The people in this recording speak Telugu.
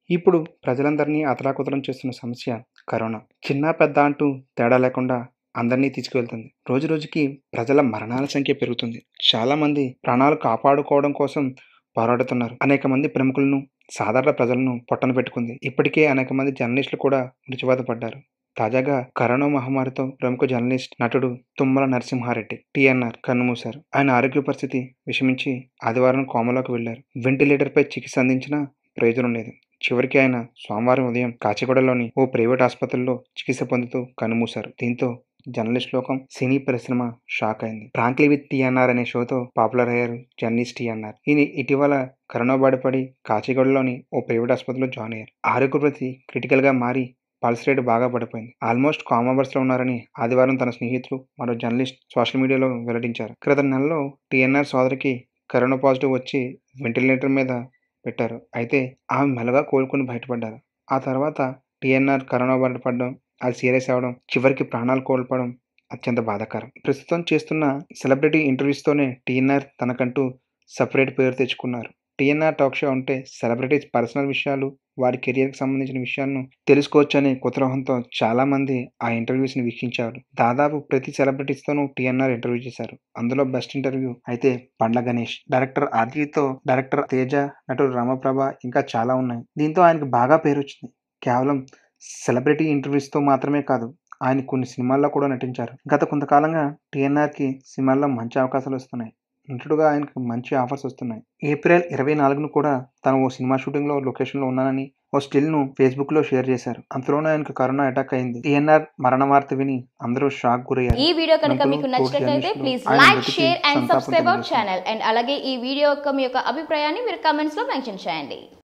ఇప్పుడు ప్రజలందరినీ అతలాకుతలం చేస్తున్న సమస్య కరోనా చిన్న పెద్ద అంటూ తేడా లేకుండా అందరినీ తీసుకువెళ్తుంది రోజు రోజుకి ప్రజల మరణాల సంఖ్య పెరుగుతుంది చాలా మంది ప్రాణాలు కాపాడుకోవడం కోసం పోరాడుతున్నారు అనేక మంది ప్రముఖులను సాధారణ ప్రజలను పొట్టన పెట్టుకుంది ఇప్పటికే అనేక మంది జర్నలిస్టులు కూడా మృత్యువాత పడ్డారు తాజాగా కరోనా మహమ్మారితో ప్రముఖ జర్నలిస్ట్ నటుడు తుమ్మల నరసింహారెడ్డి టీఎన్ఆర్ కన్నుమూశారు ఆయన ఆరోగ్య పరిస్థితి విషమించి ఆదివారం కోమలోకి వెళ్లారు వెంటిలేటర్పై చికిత్స అందించినా ప్రయోజనం లేదు చివరికి ఆయన సోమవారం ఉదయం కాచిగూడలోని ఓ ప్రైవేట్ ఆసుపత్రిలో చికిత్స పొందుతూ కన్నుమూశారు దీంతో జర్నలిస్ట్ లోకం సినీ పరిశ్రమ షాక్ అయింది ఫ్రాంక్లీ విత్ టీఎన్ఆర్ అనే షోతో పాపులర్ అయ్యారు జర్నలిస్ట్ టీఎన్ఆర్ ఈయన ఇటీవల కరోనా బారిపడి కాచిగూడలోని ఓ ప్రైవేట్ ఆసుపత్రిలో జాయిన్ అయ్యారు ఆరోగ్య పరిస్థితి క్రిటికల్ గా మారి పల్స్ రేట్ బాగా పడిపోయింది ఆల్మోస్ట్ కామర్స్ లో ఉన్నారని ఆదివారం తన స్నేహితులు మరో జర్నలిస్ట్ సోషల్ మీడియాలో వెల్లడించారు క్రితం నెలలో టీఎన్ఆర్ సోదరికి కరోనా పాజిటివ్ వచ్చి వెంటిలేటర్ మీద పెట్టారు అయితే ఆమె మెల్లగా కోలుకొని బయటపడ్డారు ఆ తర్వాత టీఎన్ఆర్ కరోనా బారిన పడడం అది సీరియస్ అవ్వడం చివరికి ప్రాణాలు కోల్పోవడం అత్యంత బాధాకరం ప్రస్తుతం చేస్తున్న సెలబ్రిటీ ఇంటర్వ్యూస్తోనే టీఎన్ఆర్ తనకంటూ సపరేట్ పేరు తెచ్చుకున్నారు టీఎన్ఆర్ టాక్ షో అంటే సెలబ్రిటీస్ పర్సనల్ విషయాలు వారి కెరియర్కి సంబంధించిన విషయాలను తెలుసుకోవచ్చనే కుతూహలంతో చాలా మంది ఆ ఇంటర్వ్యూస్ని వీక్షించారు దాదాపు ప్రతి సెలబ్రిటీస్తోనూ టీఎన్ఆర్ ఇంటర్వ్యూ చేశారు అందులో బెస్ట్ ఇంటర్వ్యూ అయితే పండ్ల గణేష్ డైరెక్టర్ ఆర్జీతో డైరెక్టర్ తేజ నటుడు రామప్రభ ఇంకా చాలా ఉన్నాయి దీంతో ఆయనకు బాగా పేరు వచ్చింది కేవలం సెలబ్రిటీ ఇంటర్వ్యూస్తో మాత్రమే కాదు ఆయన కొన్ని సినిమాల్లో కూడా నటించారు గత కొంతకాలంగా టీఎన్ఆర్కి సినిమాల్లో మంచి అవకాశాలు వస్తున్నాయి నటుడుగా ఆయనకు మంచి ఆఫర్స్ వస్తున్నాయి ఏప్రిల్ ఇరవై నాలుగును కూడా తను ఓ సినిమా షూటింగ్లో లొకేషన్లో ఉన్నానని ఓ స్టిల్ను ఫేస్బుక్లో షేర్ చేశారు అంతలోనే ఆయనకు కరోనా అటాక్ అయింది టీఎన్ఆర్ మరణ వార్త విని అందరూ షాక్ గురయ్యారు ఈ వీడియో కనుక నటులు, మీకు తోటి నచ్చినట్లయితే జర్నలిస్టులు ప్లీజ్ ఆయన లైక్ మృతికి షేర్ అండ్ సంతాపం సబ్స్క్రైబ్ అవర్ తెలియజేస్తున్నారు. ఛానల్ అండ్ అలాగే ఈ వీడియో యొక్క మీ యొక్క అభిప్రాయాన్ని మీరు కమెంట్స్ లో మెన్షన్ చేయండి